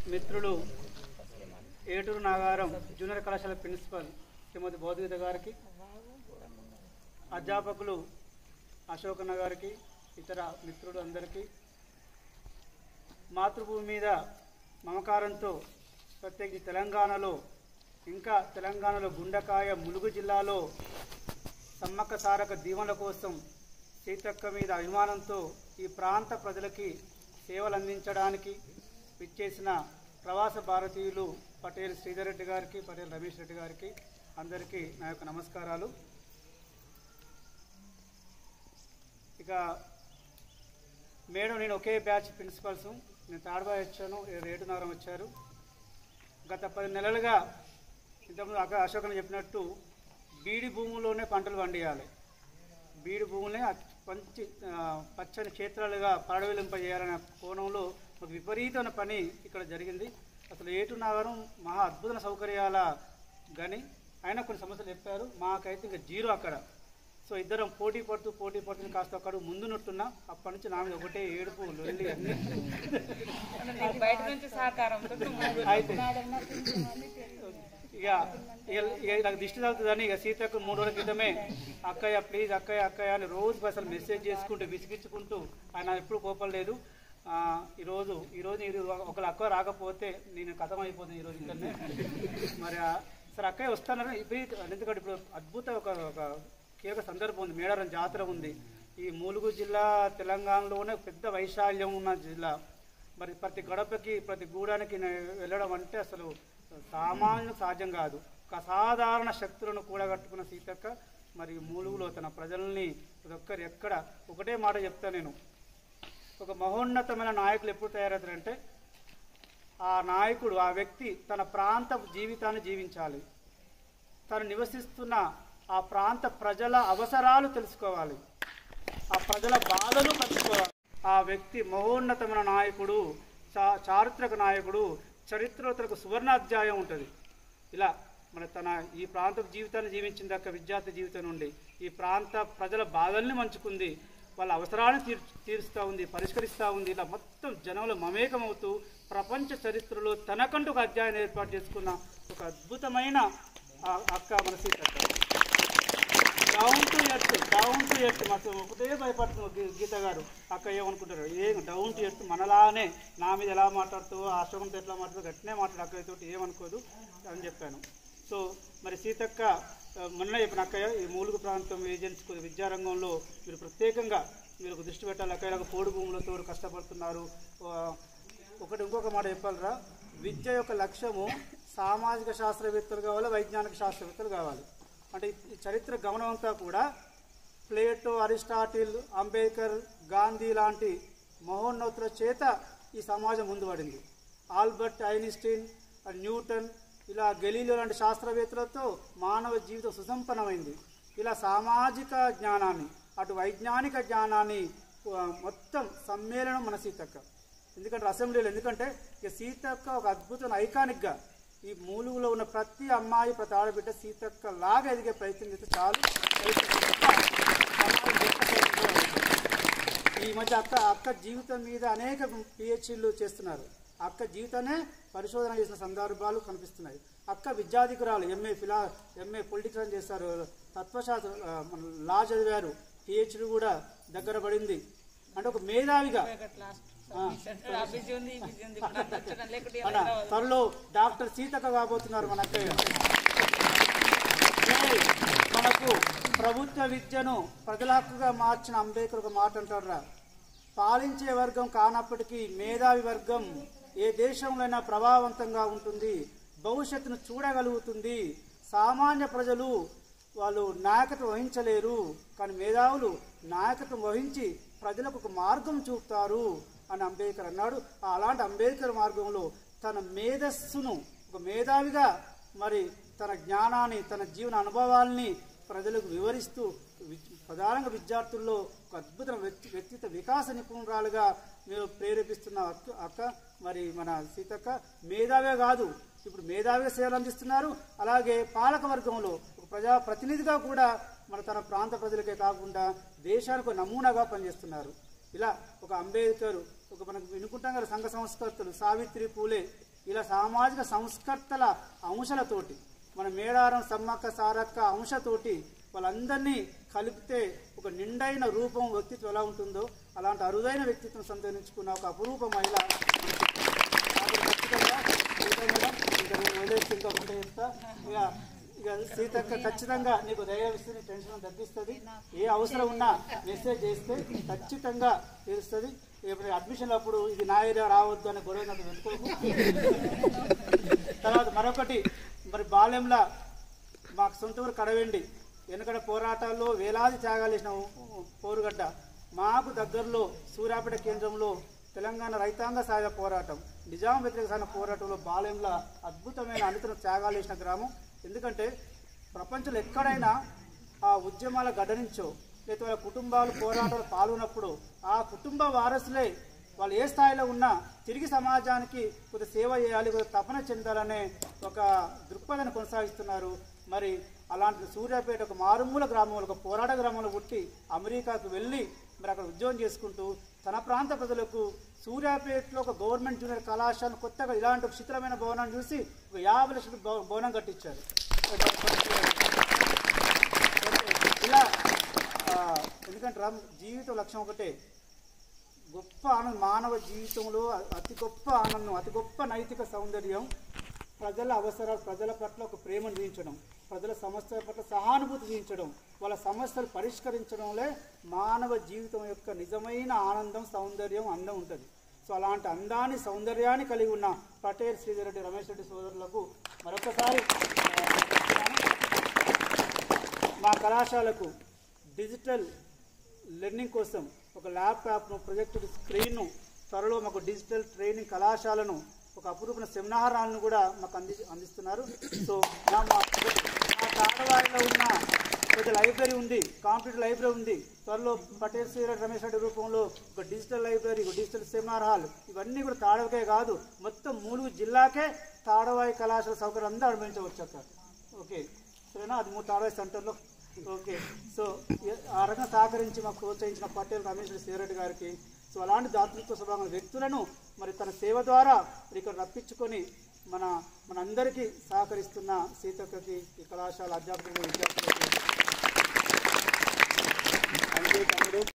మిత్రులు ఏటూరు నాగారం జూనియర్ కళాశాల ప్రిన్సిపల్ శ్రీమతి బౌద్ధగీత గారికి అధ్యాపకులు అశోకన్న గారికి ఇతర మిత్రులు అందరికీ మాతృభూమి మీద మమకారంతో ప్రత్యేకించి తెలంగాణలో ఇంకా తెలంగాణలో గుండకాయ ములుగు జిల్లాలో సమ్మక్క సారక దీవెనల కోసం సీతక్క మీద అభిమానంతో ఈ ప్రాంత ప్రజలకి సేవలు అందించడానికి విచ్చేసిన ప్రవాస భారతీయులు పటేల్ శ్రీధర్ రెడ్డి గారికి పటేల్ రమేష్ రెడ్డి గారికి అందరికీ నా యొక్క నమస్కారాలు ఇక మేడం నేను ఒకే బ్యాచ్ ప్రిన్సిపల్స్ నేను తాడబాయి వచ్చాను రేటు నగరం వచ్చారు గత పది నెలలుగా ఇంతకుముందు అక్క అశోకన్ చెప్పినట్టు బీడి భూముల్లోనే పంటలు పండియాలి బీడి భూములనే అత్- మంచి ఆ, పచ్చని క్షేత్రాలుగా పడవిలింపజేయాలనే కోణంలో ఒక విపరీతమైన పని ఇక్కడ జరిగింది అసలు ఏటు నగరం మహా అద్భుతమైన సౌకర్యాల గని అయినా కొన్ని సమస్యలు చెప్పారు మాకైతే ఇంకా జీరో అక్కడ సో ఇద్దరం పోటీ పడుతూ పోటీ పడుతూ కాస్త అక్కడ ముందు నుట్టున్నా అప్పటి నుంచి నా మీద ఒకటే ఏడుపు లొల్లి అన్ని నీకు బయట నుంచి సహకారంతో అయితే ఇక ఇక ఇక నాకు దిష్టి తగ్గుతుందని ఇక సీతకు మూడు రోజుల క్రితమే అక్కయ్య ప్లీజ్ అక్కయ్య అక్కయ్య అని రోజు అసలు మెసేజ్ చేసుకుంటూ విసిగించుకుంటూ ఆయన ఎప్పుడు కోపం లేదు ఆ, ఈరోజు ఈరోజు ఇది ఒకళ్ళ అక్క రాకపోతే నేను కథం అయిపోతుంది ఈరోజు ఇక్కడనే మరి ఆ- సరే అక్కయ్య వస్తానని విపరీత ఎందుకంటే ఇప్పుడు అద్భుత ఒక ఒక కీలక సందర్భం ఉంది మేడారం జాతర ఉంది ఈ ములుగు జిల్లా తెలంగాణలోనే పెద్ద వైశాల్యం ఉన్న జిల్లా మరి ప్రతి గడపకి ప్రతి గూడానికి నే- వెళ్ళడం అంటే అసలు సామాన్య సాధ్యం కాదు ఒక అసాధారణ శక్తులను కూడగట్టుకున్న సీతక్క మరి మూలుగులో తన ప్రజల్ని ప్రతి ఒక్కరు ఎక్కడ ఒకటే మాట చెప్తా నేను ఒక మహోన్నతమైన నాయకులు ఎప్పుడు తయారవుతారంటే ఆ నాయకుడు ఆ వ్యక్తి తన ప్రాంత జీవితాన్ని జీవించాలి తను నివసిస్తున్న ఆ ప్రాంత ప్రజల అవసరాలు తెలుసుకోవాలి ఆ ప్రజల బాధలు పంచుకోవాలి ఆ వ్యక్తి మహోన్నతమైన నాయకుడు చా చారిత్రక నాయకుడు చరిత్రలో తనకు సువర్ణాధ్యాయం ఉంటుంది ఇలా మన తన ఈ ప్రాంత జీవితాన్ని జీవించిన దాకా విద్యార్థి జీవితం నుండి ఈ ప్రాంత ప్రజల బాధల్ని మంచుకుంది వాళ్ళ అవసరాలను తీర్ తీరుస్తూ ఉంది పరిష్కరిస్తూ ఉంది ఇలా మొత్తం జనంలో మమేకమవుతూ ప్రపంచ చరిత్రలో తనకంటూ ఒక అధ్యాయం ఏర్పాటు చేసుకున్న ఒక అద్భుతమైన ఆ అక్క మన Seethakka down to earth down to earth మాకు ఒకటే భయపడుతుంది గీ- గీత గారు అక్క ఏమనుకుంటారు ఏం డౌన్ టు ఎర్త్ మనలానే నా మీద ఎలా మాట్లాడుతూ అశోకంతో ఎట్లా మాట్లాడుతూ గట్టినే మాట్లాడు అక్కయ్యతో ఏమనుకోదు అని చెప్పాను సో మరి సీతక్క ఆ, మొన్న చెప్పిన అక్కయ్య ఈ మూలుగు ప్రాంతం ఏజెన్సీ విద్యారంగంలో మీరు ప్రత్యేకంగా మీరు ఒక దృష్టి పెట్టాలి అక్కయ్యలకు పోడు భూములతో కష్టపడుతున్నారు ఆ, ఒకటి ఇంకొక మాట చెప్పాలరా విద్య యొక్క లక్ష్యము సామాజిక శాస్త్రవేత్తలు కావాలి వైజ్ఞానిక శాస్త్రవేత్తలు కావాలి అంటే ఈ- ఈ చరిత్ర గమనం అంతా కూడా ప్లేటో అరిస్టాటిల్ అంబేద్కర్ గాంధీ లాంటి మహోన్నతుల చేత ఈ సమాజం ముందు పడింది ఆల్బర్ట్ ఐన్స్టీన్ న్యూటన్ ఇలా గెలీలో లాంటి శాస్త్రవేత్తలతో మానవ జీవితం సుసంపన్నమైంది ఇలా సామాజిక జ్ఞానాన్ని అటు వైజ్ఞానిక జ్ఞానాన్ని ఆ, మొత్తం సమ్మేళనం మన సీతక్క ఎందుకంటే అసెంబ్లీలో ఎందుకంటే ఇక సీతక్క ఒక అద్భుతమైన ఐకానిక్గా ఈ మూలుగులో ఉన్న ప్రతి అమ్మాయి ప్రతి ఆడబిడ్డ సీతక్క లాగా ఎదిగే ప్రయత్నం చేస్తే చాలు సమాజం ఈ మధ్య అక్క అక్క జీవితం మీద అనేక పిహెచ్డీలు చేస్తున్నారు అక్క జీవితాన్ని పరిశోధన చేసిన సందర్భాలు కనిపిస్తున్నాయి అక్క విద్యాధికురాలు ఎంఏ ఫిలా ఎంఏ పొలిటికల్ చేస్తారు తత్వశాస్త్ర ఆ, మన లా చదివారు పిహెచ్డీ కూడా దగ్గర పడింది అంటే ఒక మేధావిగా ఆ, ఆ బిజీ ఉంది ఈ బిజీ ఉంది ఇప్పుడు అంతా వచ్చడం లేకుంటే మన త్వరలో డాక్టర్ సీతక్క కాబోతున్నారు మన అక్కయ్య ఏయ్, మనకు ప్రభుత్వ విద్యను ప్రజల హక్కుగా మార్చిన అంబేద్కర్ ఒక మాట అంటాడురా పాలించే వర్గం కానప్పటికీ మేధావి వర్గం ఏ దేశంలోనైనా ప్రభావవంతంగా ఉంటుంది భవిష్యత్తును చూడగలుగుతుంది సామాన్య ప్రజలు వాళ్ళు నాయకత్వం వహించలేరు కానీ మేధావులు నాయకత్వం వహించి ప్రజలకు ఒక మార్గం చూపుతారు అని అంబేద్కర్ అన్నాడు ఆ అలాంటి అంబేద్కర్ మార్గంలో తన మేధస్సును ఒక మేధావిగా మరి తన జ్ఞానాన్ని తన జీవన అనుభవాల్ని ప్రజలకు వివరిస్తూ వి- ప్రధానంగా విద్యార్థుల్లో ఒక అద్భుతమైన వ్యక్తి వ్యక్తిత్వ వికాస నిపుణురాలుగా మీరు ప్రేరేపిస్తున్న అక్క అక్క మరి మన సీతక్క మేధావే కాదు ఇప్పుడు మేధావిగా సేవలు అందిస్తున్నారు అలాగే పాలక వర్గంలో ఒక ప్రజా ప్రతినిధిగా కూడా మన తన ప్రాంత ప్రజలకే కాకుండా దేశానికి ఒక నమూనాగా పనిచేస్తున్నారు ఇలా ఒక అంబేద్కర్ ఒక మనకు వినుకుంటాం కదా సంఘ సంస్కర్తలు సావిత్రి పూలే ఇలా సామాజిక సంస్కర్తల అంశాలతోటి మన మేడారం సమ్మక్క సారక్క అంశతోటి వాళ్ళందరినీ కలిపితే ఒక నిండైన రూపం వ్యక్తిత్వం ఎలా ఉంటుందో అలాంటి అరుదైన వ్యక్తిత్వం సంతరించుకున్న ఒక అపురూప మహిళ నాకు ఖచ్చితంగా సీత మేడం ఇంకా నేను వదిలేసి ఇంకా ఒకటే చెప్తా ఇక ఇక సీతక్క ఖచ్చితంగా నీకు ధైర్యం ఇస్తే నీ టెన్షన్ తగ్గిస్తుంది ఏ అవసరం ఉన్నా మెసేజ్ చేస్తే ఖచ్చితంగా తెలుస్తుంది ఇప్పుడు అడ్మిషన్ అప్పుడు ఇది నా ఏరియా రావద్దు అనే గొడవ నాకు పెట్టుకోకు తర్వాత మరొకటి మరి బాల్యంలో మాకు సొంత ఊరు కడవండి వెనుకడ పోరాటాల్లో వేలాది త్యాగాలు చేసిన పోరుగడ్డ మాకు దగ్గరలో సూర్యాపేట కేంద్రంలో తెలంగాణ రైతాంగ సాయుధ పోరాటం నిజాం వ్యతిరేక సాగిన పోరాటంలో బాలయంలో అద్భుతమైన అనుతర త్యాగాలు చేసిన గ్రామం ఎందుకంటే ప్రపంచంలో ఎక్కడైనా ఆ ఉద్యమాల గడ్డ నుంచో లేదా వాళ్ళ కుటుంబాలు పోరాటాలు పాల్గొన్నప్పుడు ఆ కుటుంబ వారసులే వాళ్ళు ఏ స్థాయిలో ఉన్నా తిరిగి సమాజానికి కొంత సేవ చేయాలి కొంత తపన చెందాలనే ఒక దృక్పథాన్ని కొనసాగిస్తున్నారు మరి అలాంటి సూర్యాపేట ఒక మారుమూల గ్రామంలో ఒక పోరాట గ్రామంలో పుట్టి అమెరికాకు వెళ్ళి మరి అక్కడ ఉద్యోగం చేసుకుంటూ తన ప్రాంత ప్రజలకు సూర్యాపేటలో ఒక గవర్నమెంట్ జూనియర్ కళాశాల కొత్తగా ఇలాంటి ఒక శిథిలమైన భవనాన్ని చూసి ఒక యాభై లక్షల భవ- భవనం కట్టించారు ఇలా ఆ, ఎందుకంటే రామ్ జీవితం లక్ష్యం ఒకటే గొప్ప ఆనందం మానవ జీవితంలో అతి గొప్ప ఆనందం అతి గొప్ప నైతిక సౌందర్యం ప్రజల అవసరాలు ప్రజల పట్ల ఒక ప్రేమను చూపించడం ప్రజల సమస్యల పట్ల సహానుభూతి చూపించడం వాళ్ళ సమస్యలు పరిష్కరించడంలో మానవ జీవితం యొక్క నిజమైన ఆనందం సౌందర్యం అందం ఉంటుంది సో అలాంటి అందాన్ని సౌందర్యాన్ని కలిగి ఉన్న పటేల్ శ్రీధర్ రెడ్డి రమేష్ రెడ్డి సోదరులకు మరొకసారి ఆ, చెప్తున్నాను. మా కళాశాలకు డిజిటల్ లెర్నింగ్ కోసం ఒక ల్యాప్టాప్ను ప్రొజెక్టర్ స్క్రీన్ను త్వరలో మాకు డిజిటల్ ట్రైనింగ్ కళాశాలను ఒక అపురూపణ సెమినార్ హాల్ను కూడా మాకు అంది అందిస్తున్నారు సో మా మా మా తాడవాయిలో ఉన్న పెద్ద లైబ్రరీ ఉంది కాంప్యూటర్ లైబ్రరీ ఉంది త్వరలో పటేల్ శ్రీరాజ్ రమేష్ రెడ్డి రూపంలో ఒక డిజిటల్ లైబ్రరీ ఒక డిజిటల్ సెమినార్ హాల్ ఇవన్నీ కూడా తాడవకే కాదు మొత్తం మూడు జిల్లాకే తాడవాయి కళాశాల సౌకర్యం అందరూ అనుభవించవచ్చు అక్కడ ఓకే సరేనా అది మూడు తాడవాయి సెంటర్లో ఓకే సో ఏ- ఆ రకంగా సహకరించి మాకు ప్రోత్సహించిన పటేల్ రమేష్ రెడ్డి గారికి సో అలాంటి దాతృత్వ స్వభావం వ్యక్తులను మరి తన సేవ ద్వారా మరి ఇక్కడ రప్పించుకొని మన మనందరికీ సహకరిస్తున్న సీతక్కకి ఈ కళాశాల అధ్యాపకులు విద్యార్థులకు థ్యాంక్ యూ తమ్ముడు